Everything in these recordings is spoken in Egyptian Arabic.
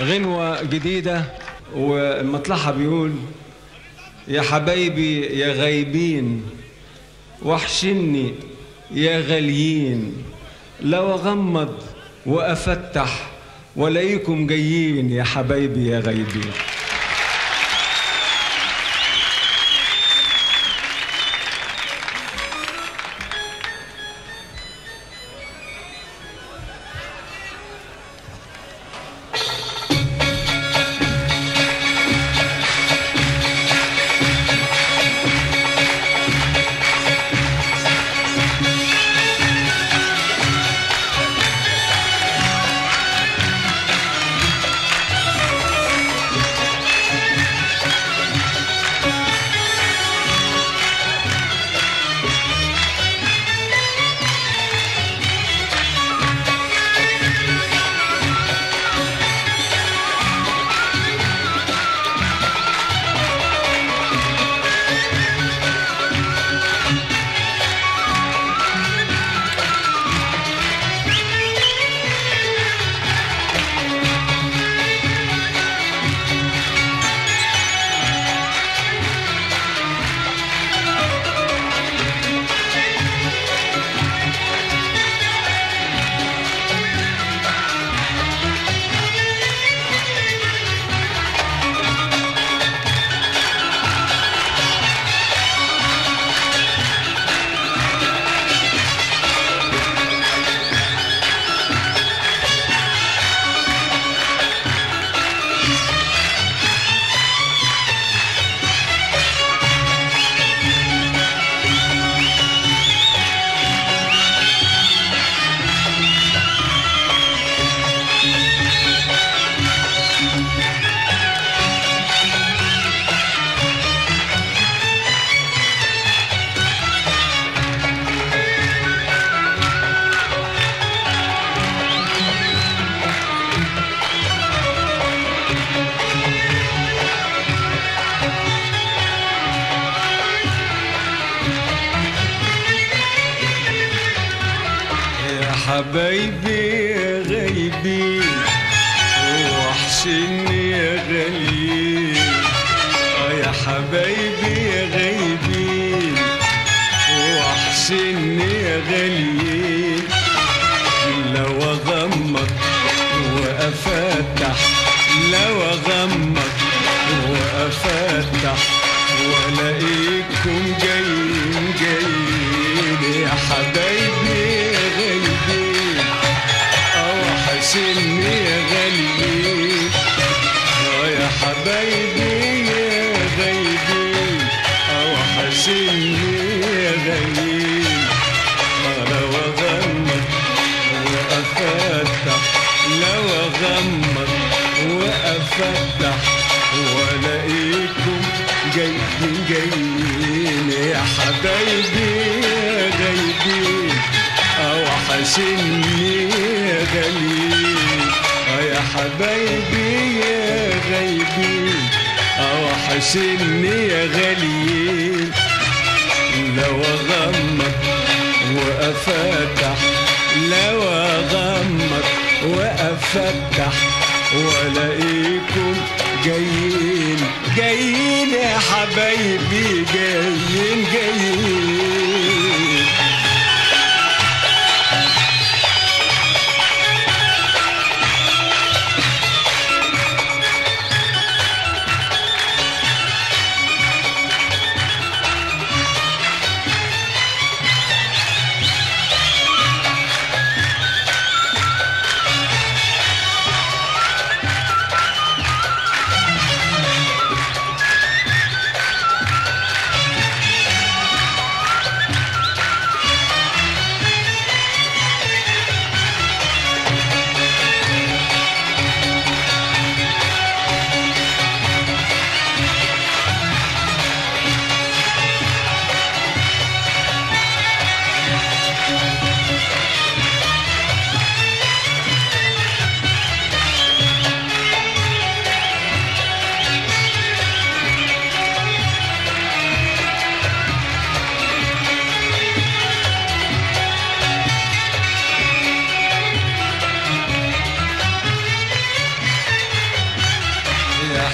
غنوة جديدة ومطلعها بيقول يا حبايبي يا غايبين وحشني يا غاليين لو أغمض وأفتح ولاقيكم جايين يا حبايبي يا غايبين يا حبايبي يا غايبين وحشني يا غاليين آه يا حبايبي يا غايبين وحشني يا غاليين لو اغمض وافتح لو اغمض وافتح والاقيكم جايين جايين يا حبايبي يا غايبين او حسني يا غاليين اه يا حبايبي يا غايبين او حسني يا غاليين لو اغمض وافتح لو اغمض وافتح والاقيكم جايين جايين يا حبايبي يا غايبين او حشني يا غاليين اه يا حبايبي يا غايبين او حشني يا غاليين لو اغمض وافتح لو اغمض وافتح والاقيكم جايين جايين يا حبايبي جايين جايين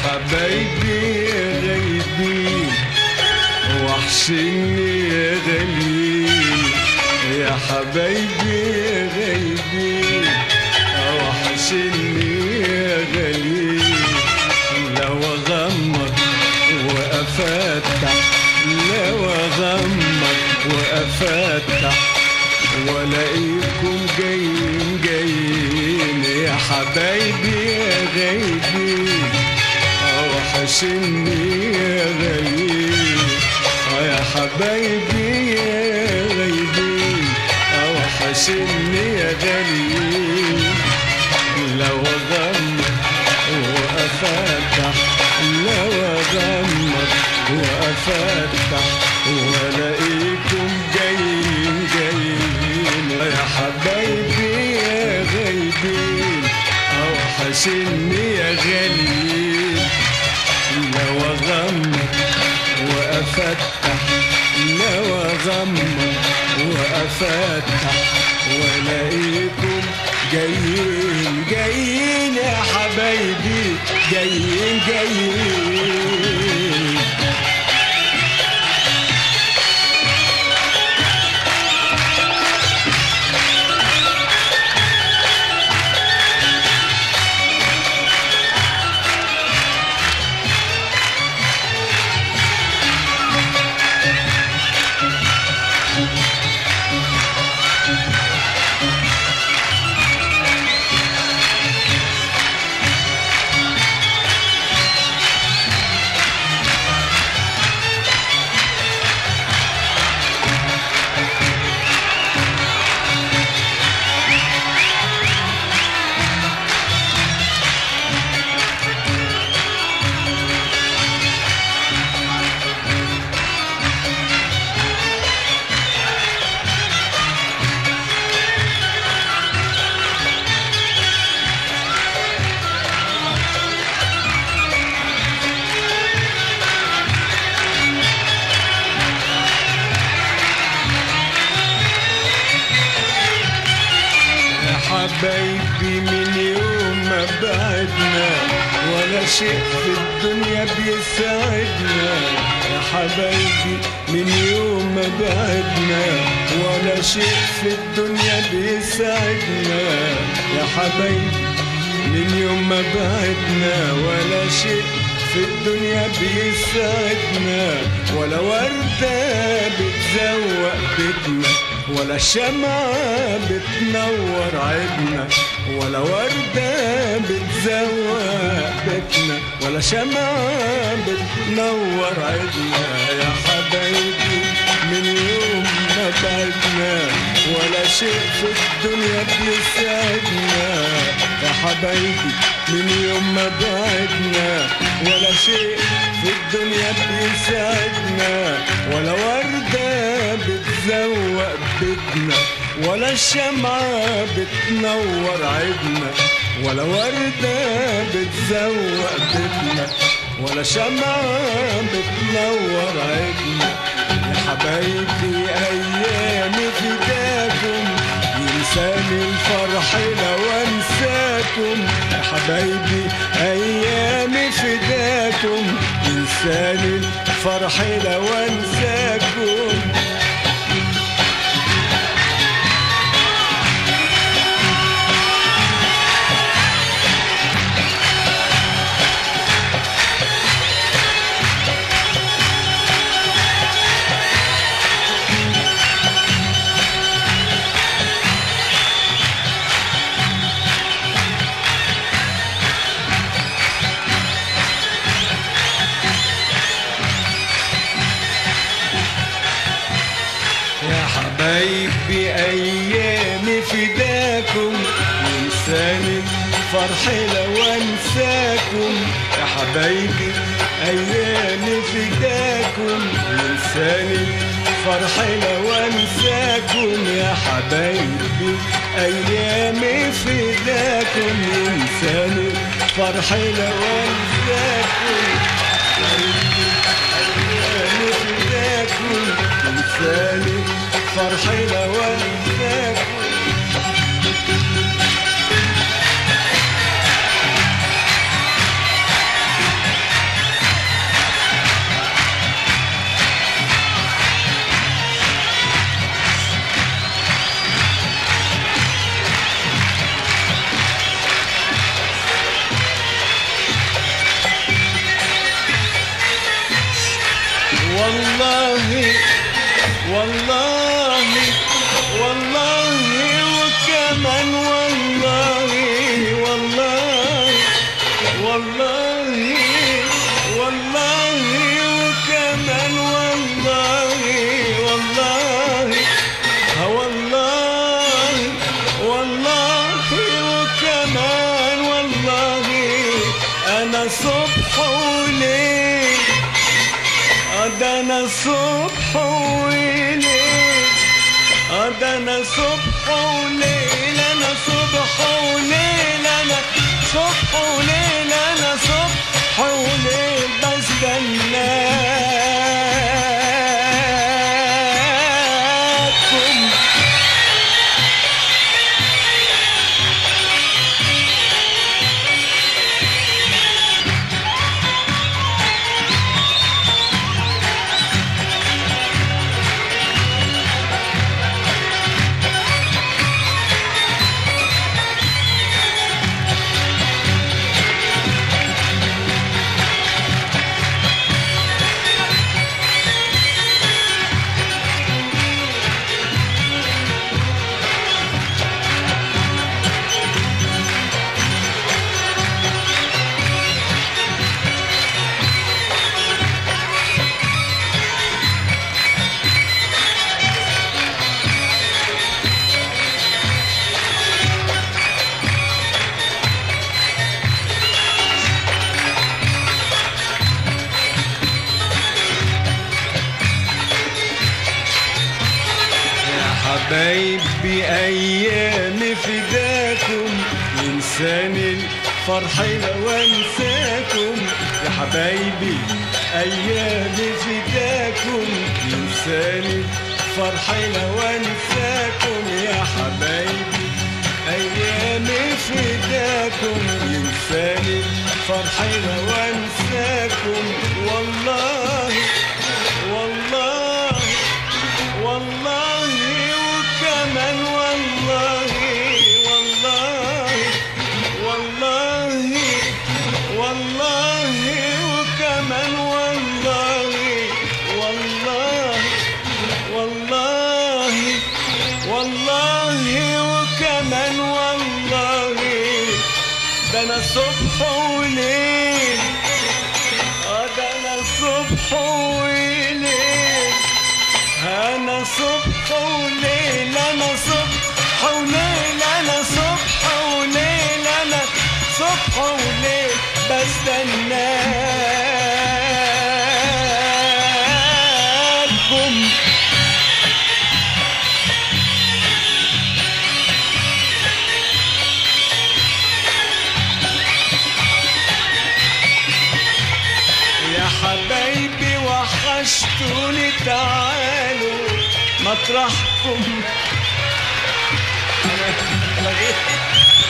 حبايبي غايبين وحشني يا غاليين يا حبايبي غايبين وحشني يا غاليين لو اغمض وافتح لو اغمض وافتح والاقيكم جايين جايين يا حبايبي يا غايبين وحشني يا غاليين اه يا حبايبي يا غايبين اه وحشني يا غاليين لو اغمض وافتح لو اغمض وافتح والاقيكم جايين جايين يا حبايبي يا غايبين اه وحشني يا غاليين لو اغمض وافتح لو اغمض وافتح والاقيكم جايين جايين يا حبايبي جايين جايين يا حبايبي من يوم ما بعدنا ولا شيء في الدنيا بيساعدنا يا حبايبي من يوم ما بعدنا ولا شيء في الدنيا بيساعدنا يا حبايبي من يوم ما بعدنا ولا شيء في الدنيا بيساعدنا ولا وردة بتزوق بيتنا ولا شمعة بتنور عيدنا ولا وردة بتزوق بيتنا ولا شمعة بتنور عيدنا يا حبايبي من يوم ما بعدنا ولا شيء في الدنيا بيساعدنا يا حبايبي من يوم ما بعدنا ولا شيء في الدنيا بيساعدنا ولا وردة بتزوق بيتنا ولا شمعة بتنور عيدنا ولا وردة بتزوق بيتنا ولا شمعة بتنور عيدنا يا حبايبي أيامي فداكم ينساني الفرح لو انساكم يا حبايبي ايامي فداكم ينساني الفرح لو انساكم يا حبايبي ايامي فداكم ينساني فرحي لو انساكم يا حبايبي ايامي فداكم ينساني فرحي لو انساكم يا حبايبي ايامي فداكم ينساني فرحي لو انساكم ايامي فداكم ينساني فرحي لو انساكم والله والله والله وكمان والله والله والله والله وكمان والله والله ها والله والله وكمان والله انا صبح وليل ده انا صبح وليل ده انا صبح وليل انا صبح وليل انا صبح وليل انا صبح وليل بستناكم يا حبايبي ايام فداكم ينساني الفرح لو انساكم يا حبايبي ايام فداكم ينساني الفرح لو انساكم يا حبايبي ايام فداكم ينساني الفرح لو انساكم والله والله والله وكمان والله والله والله والله وكمان والله والله والله والله وكمان والله ده انا صبح وليل اه ده انا صبح وليل انا صبح وليل انا صبح وليل انا صبح وليل انا صبح وليل بستناكم يا حبايبي وحشتوني تعالوا مطرحكم انا لغيت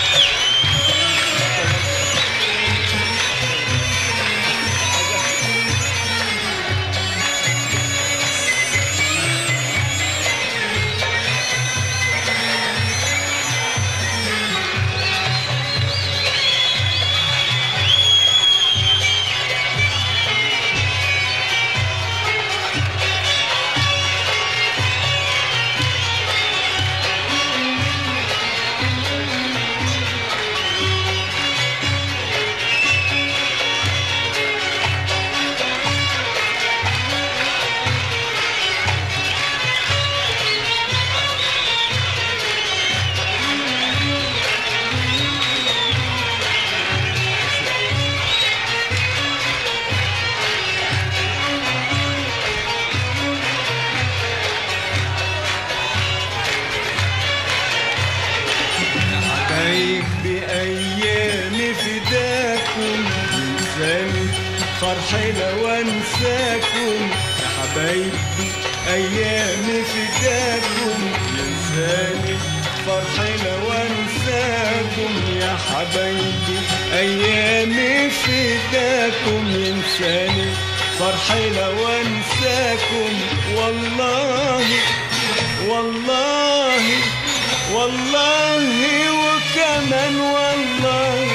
حبايبي ايامي فداكم ينساني فرحي لو انساكم يا حبايبي ايامي فداكم ينساني فرحي لو انساكم يا حبايبي ايامي فداكم ينساني فرحي لو انساكم والله والله والله وكمان والله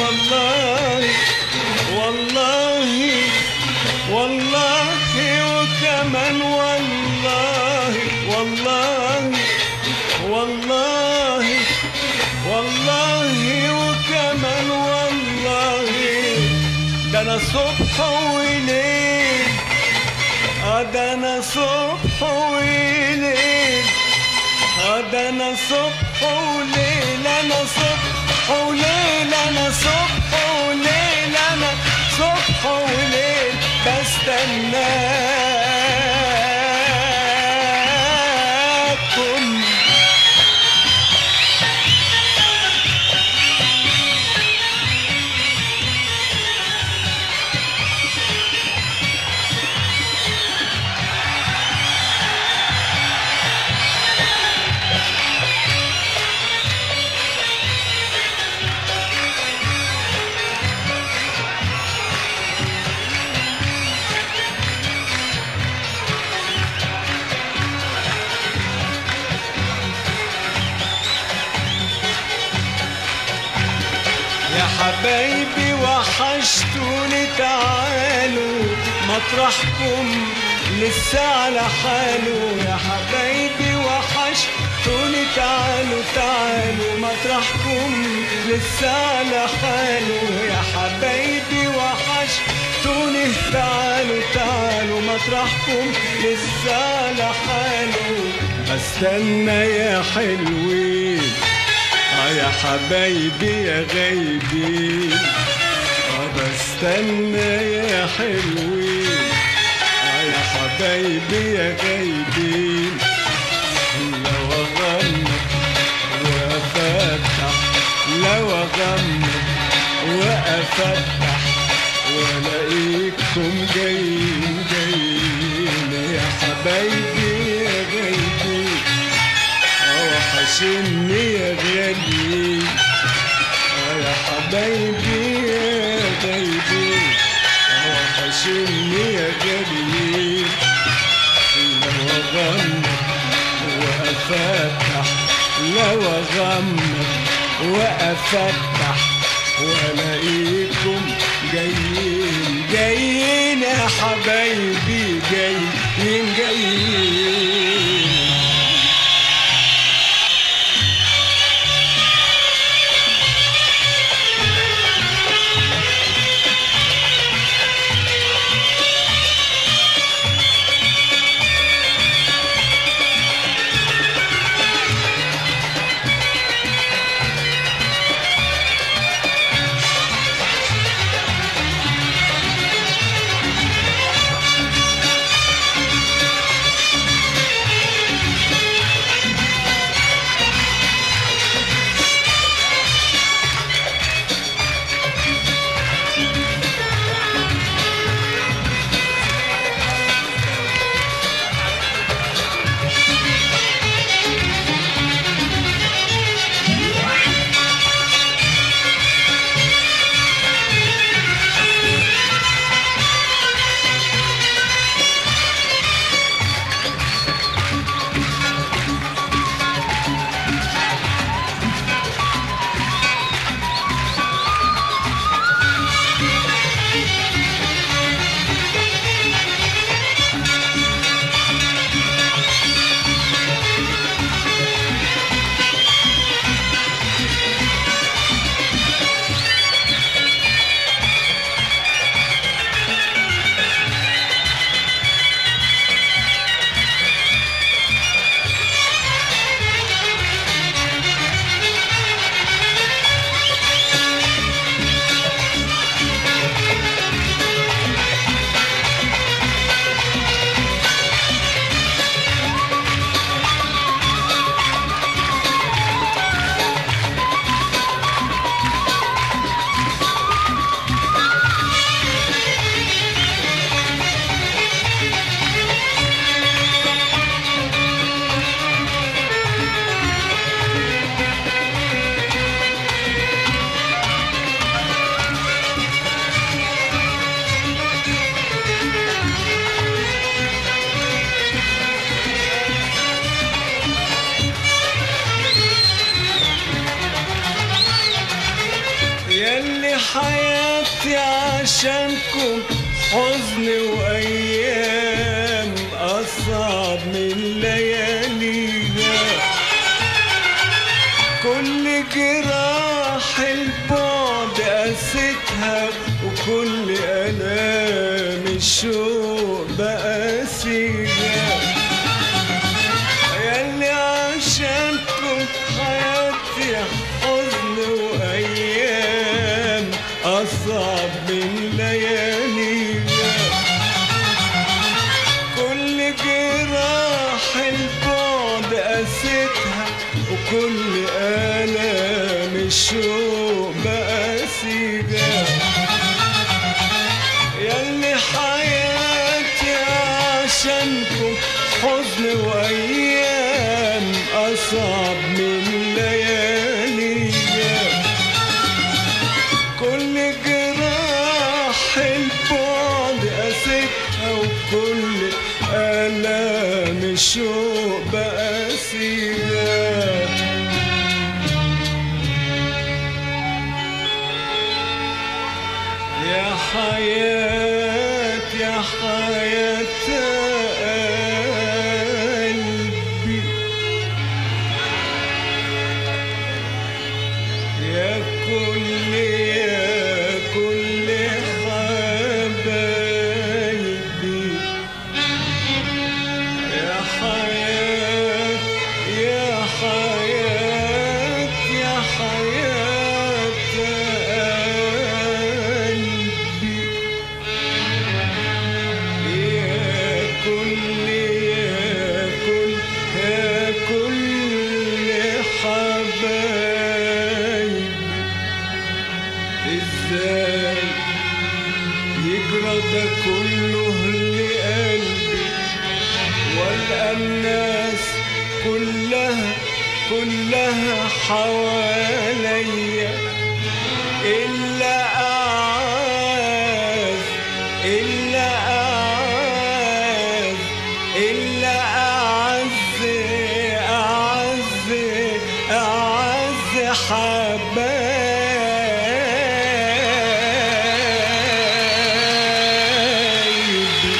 والله والله والله انا صبح وليل اه ده انا صبح وليل اه ده انا صبح وليل انا صبح وليل انا صبح وليل انا صبح وليل بستناكم يا حبايبي وحشتوني تعالوا مطرحكم لسه على حاله يا حبايبي وحشتوني تعالوا تعالوا مطرحكم لسه على حاله يا حبايبي وحشتوني تعالوا تعالوا مطرحكم لسه على حاله بستنى يا حلوين اه يا حبايبي يا غايبين اه بستنى يا حلوين اه يا حبايبي يا غايبين لو اغمض وافتح لو اغمض وافتح والاقيكم جايين جايين يا حبايبي يا غايبين وحشني يا غالي آه يا حبايبي يا غايبي وحشني يا غالي لو اغمض وافتح لو اغمض وافتح والاقيكم جايين جايين يا حبايبي جايين جايين حياتي عشانكم حزن وأيام أصعب من ليالينا كل جراح البعد قاستها وكل ألام الشوق بقى سيجا ياللي عشانكم حياتي حزن وأيام أصعب من لياليها كل جراح البعد قاستها وكل آلام الشوق بقى سيجا ياللي حياتي عشانكم حزن وأيام أصعب من لياليها كل جراح البعد قاستها وكل آلام الشوق بقى سيجا يا حياة يا حياة قلبي يا كل يا كل حبايبي يا حياة يا حياة يا حياة قلبي يا كل يا كل يا كل حبايبي ازاي يجرى ده كله لقلبي والقى الناس كلها كلها حواليا إلا أعاز إلا أعاز إلا أعز أعز أعز حبايبي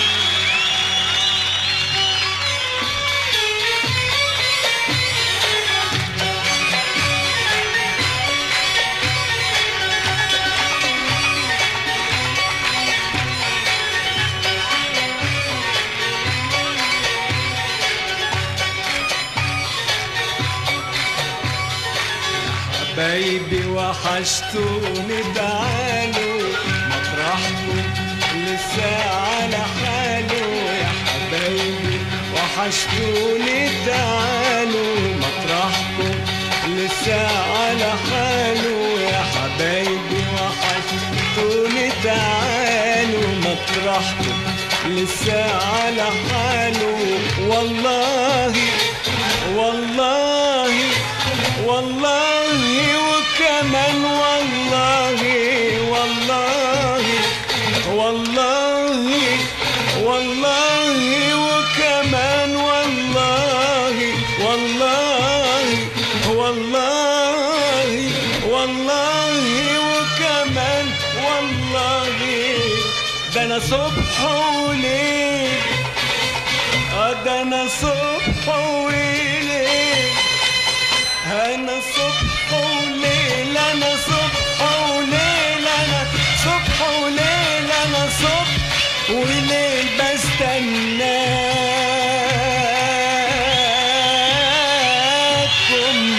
حبايبي وحشتوني تعالوا مطرحكم لسه على حاله يا حبايبي وحشتوني تعالوا مطرحكم لسه على حاله يا حبايبي وحشتوني تعالوا مطرحكم لسه على حاله والله والله والله وكمان والله والله والله والله وكمان والله والله والله والله وكمان والله ده انا صبح وليل آه ده انا صبح وليل انا صبح وليل انا صبح وليل انا صبح وليل انا صبح وليل بستناكم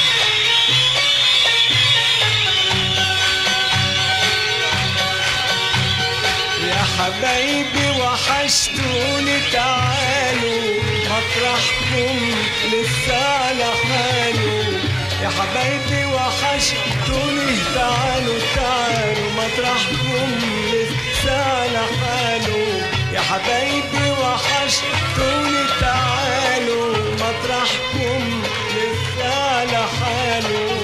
يا حبايبي وحشتوني تعالوا مطرحكم لسه على حاله يا حبايبي وحشتوني تعالوا تعالوا مطرحكم لسه على حاله يا حبايبي وحشتوني تعالوا مطرحكم لسه على حاله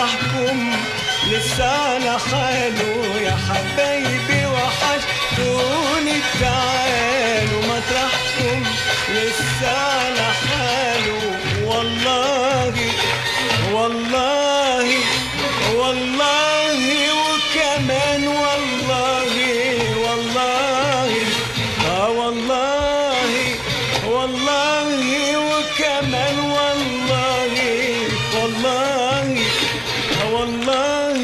مطرحكم لسه على حاله يا حبايبي وحشتوني تعالوا مطرحكم لسه على حاله والله والله والله وكمان والله والله اه والله والله وكمان والله والله اه والله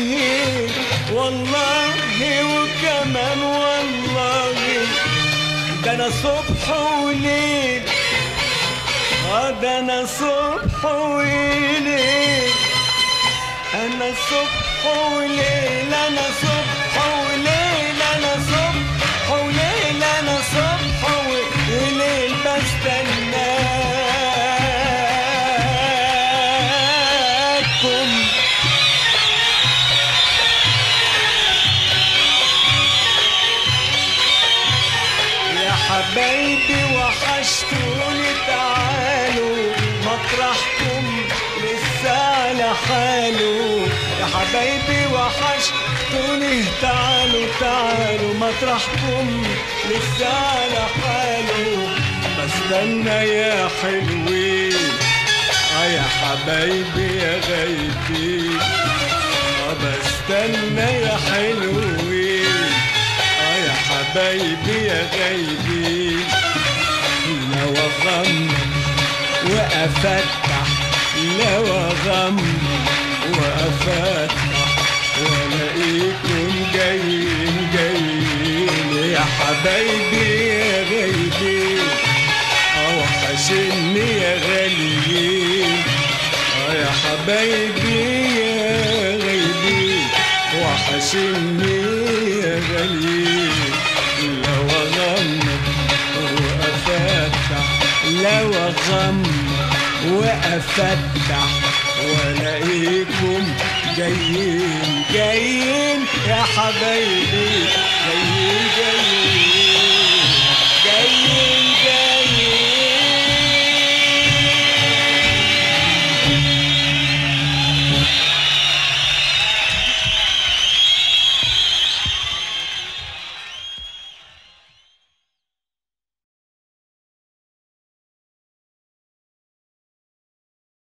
والله وكمان والله ده انا صبح وليل اه ده انا صبح وليل انا صبح وليل انا صبح وليل انا صبح وليل انا صبح وليل بستناكم يا حبايبي وحشتوني تعالوا مطرحكم لسه على حاله يا حبايبي وحشتوني تعالوا تعالوا مطرحكم لسه على حاله بستنى يا حلوين اه يا حبايبي يا غايبين اه بستنى يا حلوين اه يا حبايبي يا غايبين لو اغمض وافتح لو اغمض وافتح والاقيكم جايين جايين يا حبايبي يا غايبين اه وحشني يا غاليين اه يا حبايبي يا غايبين وحشني يا غاليين لو اغمض وافتح لو اغمض وافتح والاقيكم جايين جايين يا حبايبي جايين